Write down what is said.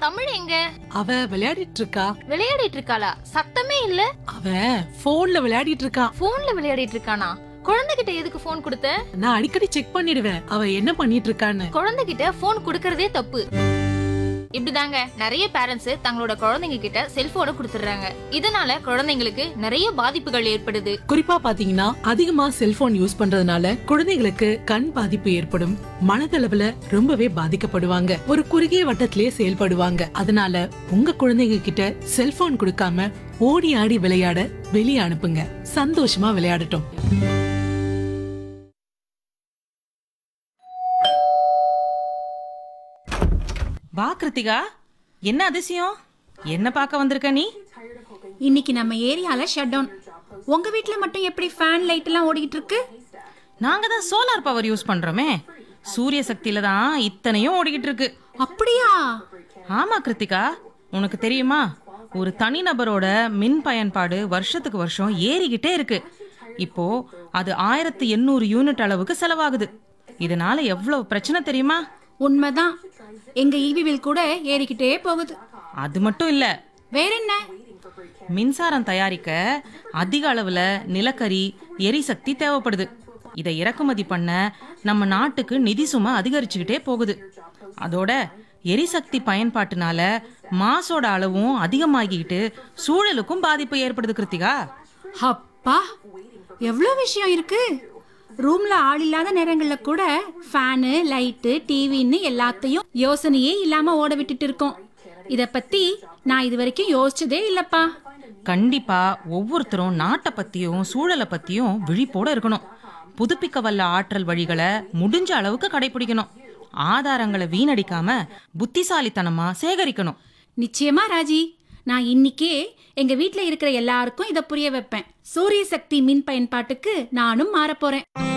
தமிழ் எங்க அவ விளையாடிட்டு இருக்கா விளையாடிட்டு இருக்காளா சத்தமே இல்ல அவ போன்ல விளையாடிட்டு இருக்கா போன்ல விளையாடிட்டு இருக்கானா குழந்தைகிட்ட எதுக்கு போன் கொடுத்த நான் அடிக்கடி செக் பண்ணிடுவேன் அவ என்ன பண்ணிட்டு இருக்கான்னு குழந்தைகிட்ட போன் கொடுக்கறதே தப்பு இப்படிதாங்க நிறைய பேரண்ட்ஸ் தங்களோட குழந்தைங்க கிட்ட செல்போனை கொடுத்துடுறாங்க இதனால குழந்தைங்களுக்கு நிறைய பாதிப்புகள் ஏற்படுது குறிப்பா பாத்தீங்கன்னா அதிகமா செல்போன் யூஸ் பண்றதுனால குழந்தைகளுக்கு கண் பாதிப்பு ஏற்படும் மனதளவுல ரொம்பவே பாதிக்கப்படுவாங்க ஒரு குறுகிய வட்டத்திலே செயல்படுவாங்க அதனால உங்க குழந்தைங்க கிட்ட செல்போன் கொடுக்காம ஓடி ஆடி விளையாட வெளியே அனுப்புங்க சந்தோஷமா விளையாடட்டும் வா கிருத்திகா என்ன அதிசயம் என்ன பார்க்க வந்திருக்க நீ இன்னைக்கு நம்ம ஏரியால ஷட் டவுன் உங்க வீட்ல மட்டும் எப்படி ஃபேன் லைட் எல்லாம் ஓடிட்டு இருக்கு நாங்க தான் சோலார் பவர் யூஸ் பண்றோமே சூரிய சக்தியில தான் இத்தனையும் ஓடிக்கிட்டு இருக்கு அப்படியா ஆமா கிருத்திகா உனக்கு தெரியுமா ஒரு தனிநபரோட மின் பயன்பாடு வருஷத்துக்கு வருஷம் ஏறிக்கிட்டே இருக்கு இப்போ அது ஆயிரத்து எண்ணூறு யூனிட் அளவுக்கு செலவாகுது இதனால எவ்வளவு பிரச்சனை தெரியுமா உண்மைதான் எங்க ஈவி பில் கூட ஏறிக்கிட்டே போகுது அது மட்டும் இல்ல வேற என்ன மின்சாரம் தயாரிக்க அதிக அளவுல நிலக்கரி எரிசக்தி தேவைப்படுது இதை இறக்குமதி பண்ண நம்ம நாட்டுக்கு நிதி சுமை அதிகரிச்சுக்கிட்டே போகுது அதோட எரிசக்தி பயன்பாட்டுனால மாசோட அளவும் அதிகமாகிக்கிட்டு சூழலுக்கும் பாதிப்பு ஏற்படுது கிருத்திகா அப்பா எவ்வளோ விஷயம் இருக்கு ரூம்ல ஆள் இல்லாத நேரங்கள்ல கூட ஃபேனு லைட்டு டிவின்னு எல்லாத்தையும் யோசனையே இல்லாம ஓட விட்டுட்டு இருக்கோம் இத பத்தி நான் இது வரைக்கும் யோசிச்சதே இல்லப்பா கண்டிப்பா ஒவ்வொருத்தரும் நாட்டை பத்தியும் சூழலை பத்தியும் விழிப்போட இருக்கணும் புதுப்பிக்க வல்ல ஆற்றல் வழிகளை முடிஞ்ச அளவுக்கு கடைபிடிக்கணும் ஆதாரங்களை வீணடிக்காம புத்திசாலித்தனமா சேகரிக்கணும் நிச்சயமா ராஜி நான் இன்னிக்கே எங்க வீட்ல இருக்கிற எல்லாருக்கும் இத புரிய வைப்பேன் சூரிய சக்தி மின் பயன்பாட்டுக்கு நானும் மாறப் போறேன்